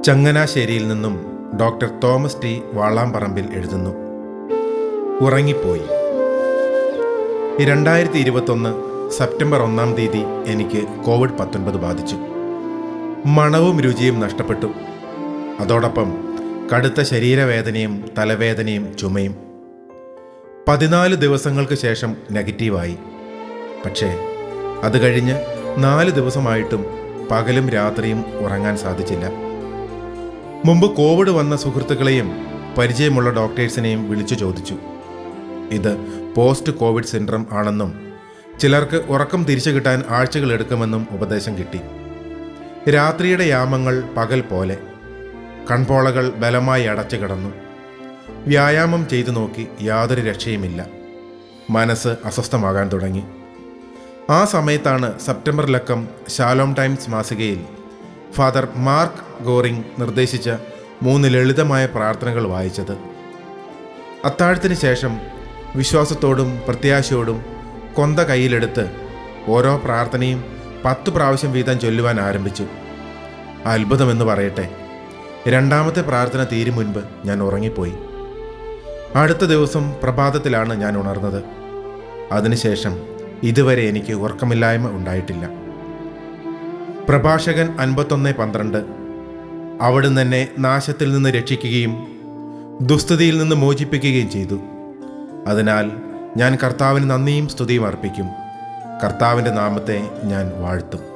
ചങ്ങനാശ്ശേരിയിൽ നിന്നും doctor Thomas T വാളാമ്പറമ്പിൽ എഴുതുന്നു ഉറങ്ങിപ്പോയി രണ്ടായിരത്തി ഇരുപത്തൊന്ന് സെപ്റ്റംബർ ഒന്നാം തീയതി എനിക്ക് കോവിഡ് പത്തൊൻപത് ബാധിച്ചു മണവും രുചിയും നഷ്ടപ്പെട്ടു അതോടൊപ്പം കടുത്ത ശരീരവേദനയും തലവേദനയും ചുമയും പതിനാല് ദിവസങ്ങൾക്ക് ശേഷം നെഗറ്റീവായി പക്ഷേ അത് കഴിഞ്ഞ് നാല് ദിവസമായിട്ടും പകലും രാത്രിയും ഉറങ്ങാൻ സാധിച്ചില്ല മുമ്പ് കോവിഡ് വന്ന സുഹൃത്തുക്കളെയും പരിചയമുള്ള ഡോക്ടേഴ്സിനെയും വിളിച്ചു ചോദിച്ചു ഇത് പോസ്റ്റ് കോവിഡ് സിൻഡ്രം ആണെന്നും ചിലർക്ക് ഉറക്കം തിരിച്ചു കിട്ടാൻ ആഴ്ചകൾ എടുക്കുമെന്നും ഉപദേശം കിട്ടി രാത്രിയുടെ യാമങ്ങൾ പകൽ പോലെ കൺപോളകൾ ബലമായി അടച്ചു കിടന്നു വ്യായാമം ചെയ്തു നോക്കി യാതൊരു രക്ഷയുമില്ല മനസ്സ് അസ്വസ്ഥമാകാൻ തുടങ്ങി ആ സമയത്താണ് സെപ്റ്റംബർ ലക്കം ഷാലോം ടൈംസ് മാസികയിൽ ഫാദർ മാർക്ക് ഗോറിംഗ് നിർദ്ദേശിച്ച മൂന്ന് ലളിതമായ പ്രാർത്ഥനകൾ വായിച്ചത് അത്താഴത്തിന് ശേഷം വിശ്വാസത്തോടും പ്രത്യാശയോടും കൊന്ത കയ്യിലെടുത്ത് ഓരോ പ്രാർത്ഥനയും പത്ത് പ്രാവശ്യം വീതം ചൊല്ലുവാൻ ആരംഭിച്ചു അത്ഭുതമെന്ന് പറയട്ടെ രണ്ടാമത്തെ പ്രാർത്ഥന തീരും മുൻപ് ഞാൻ ഉറങ്ങിപ്പോയി അടുത്ത ദിവസം പ്രഭാതത്തിലാണ് ഞാൻ ഉണർന്നത് അതിനുശേഷം ഇതുവരെ എനിക്ക് ഉറക്കമില്ലായ്മ ഉണ്ടായിട്ടില്ല പ്രഭാഷകൻ അൻപത്തൊന്ന് പന്ത്രണ്ട് അവിടുന്ന് എന്നെ നാശത്തിൽ നിന്ന് രക്ഷിക്കുകയും ദുസ്ഥിതിയിൽ നിന്ന് മോചിപ്പിക്കുകയും ചെയ്തു അതിനാൽ ഞാൻ കർത്താവിന് നന്ദിയും സ്തുതിയും അർപ്പിക്കും കർത്താവിൻ്റെ നാമത്തെ ഞാൻ വാഴ്ത്തും